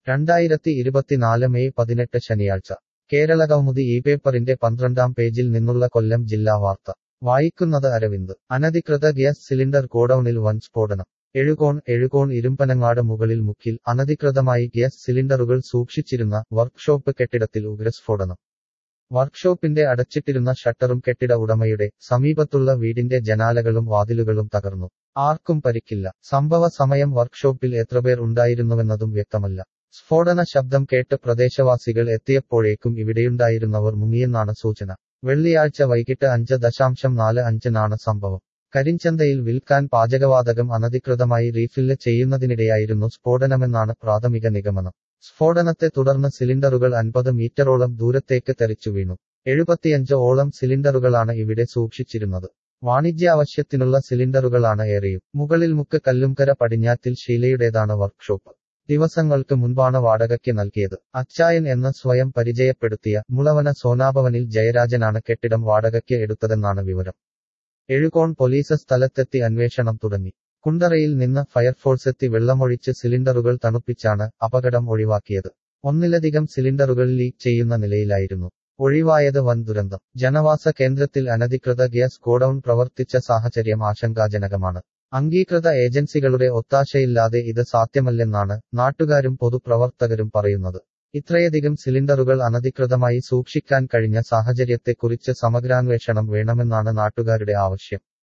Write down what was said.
രണ്ടായിരത്തി ഇരുപത്തിനാല് മെയ് പതിനെട്ട് ശനിയാഴ്ച കേരള കൗമുദി ഈ പേപ്പറിന്റെ പന്ത്രണ്ടാം പേജിൽ നിന്നുള്ള കൊല്ലം ജില്ലാ വാർത്ത വായിക്കുന്നത് അരവിന്ദ് അനധികൃത ഗ്യാസ് സിലിണ്ടർ ഗോഡൌണിൽ വൻ സ്ഫോടനം എഴുകോൺ എഴുകോൺ ഇരുമ്പനങ്ങാട് മുകളിൽ മുക്കിൽ അനധികൃതമായി ഗ്യാസ് സിലിണ്ടറുകൾ സൂക്ഷിച്ചിരുന്ന വർക്ക്ഷോപ്പ് കെട്ടിടത്തിൽ ഉഗ്രസ്ഫോടനം വർക്ക്ഷോപ്പിന്റെ അടച്ചിട്ടിരുന്ന ഷട്ടറും കെട്ടിട ഉടമയുടെ സമീപത്തുള്ള വീടിന്റെ ജനാലകളും വാതിലുകളും തകർന്നു ആർക്കും പരിക്കില്ല സംഭവ സമയം വർക്ക്ഷോപ്പിൽ എത്രപേർ ഉണ്ടായിരുന്നുവെന്നതും വ്യക്തമല്ല സ്ഫോടന ശബ്ദം കേട്ട് പ്രദേശവാസികൾ എത്തിയപ്പോഴേക്കും ഇവിടെയുണ്ടായിരുന്നവർ മുങ്ങിയെന്നാണ് സൂചന വെള്ളിയാഴ്ച വൈകിട്ട് അഞ്ച് ദശാംശം നാല് അഞ്ചിനാണ് സംഭവം കരിഞ്ചന്തയിൽ വിൽക്കാൻ പാചകവാതകം അനധികൃതമായി റീഫില്ല് ചെയ്യുന്നതിനിടെയായിരുന്നു സ്ഫോടനമെന്നാണ് പ്രാഥമിക നിഗമനം സ്ഫോടനത്തെ തുടർന്ന് സിലിണ്ടറുകൾ അൻപത് മീറ്ററോളം ദൂരത്തേക്ക് തെറിച്ചു വീണു എഴുപത്തിയഞ്ച് ഓളം സിലിണ്ടറുകളാണ് ഇവിടെ സൂക്ഷിച്ചിരുന്നത് വാണിജ്യാവശ്യത്തിനുള്ള സിലിണ്ടറുകളാണ് ഏറെയും മുകളിൽ മുക്ക് കല്ലുംകര പടിഞ്ഞാത്തിൽ ഷീലയുടേതാണ് വർക്ക്ഷോപ്പ് ദിവസങ്ങൾക്ക് മുൻപാണ് വാടകയ്ക്ക് നൽകിയത് അച്ചായൻ എന്ന് സ്വയം പരിചയപ്പെടുത്തിയ മുളവന സോനാഭവനിൽ ജയരാജനാണ് കെട്ടിടം വാടകയ്ക്ക് എടുത്തതെന്നാണ് വിവരം എഴുകോൺ പോലീസ് സ്ഥലത്തെത്തി അന്വേഷണം തുടങ്ങി കുണ്ടറയിൽ നിന്ന് ഫയർഫോഴ്സ് എത്തി വെള്ളമൊഴിച്ച് സിലിണ്ടറുകൾ തണുപ്പിച്ചാണ് അപകടം ഒഴിവാക്കിയത് ഒന്നിലധികം സിലിണ്ടറുകൾ ലീക്ക് ചെയ്യുന്ന നിലയിലായിരുന്നു ഒഴിവായത് വൻ ദുരന്തം ജനവാസ കേന്ദ്രത്തിൽ അനധികൃത ഗ്യാസ് ഗോഡൌൺ പ്രവർത്തിച്ച സാഹചര്യം ആശങ്കാജനകമാണ് അംഗീകൃത ഏജൻസികളുടെ ഒത്താശയില്ലാതെ ഇത് സാധ്യമല്ലെന്നാണ് നാട്ടുകാരും പൊതുപ്രവർത്തകരും പറയുന്നത് ഇത്രയധികം സിലിണ്ടറുകൾ അനധികൃതമായി സൂക്ഷിക്കാൻ കഴിഞ്ഞ സാഹചര്യത്തെക്കുറിച്ച് സമഗ്രാന്വേഷണം വേണമെന്നാണ് നാട്ടുകാരുടെ ആവശ്യം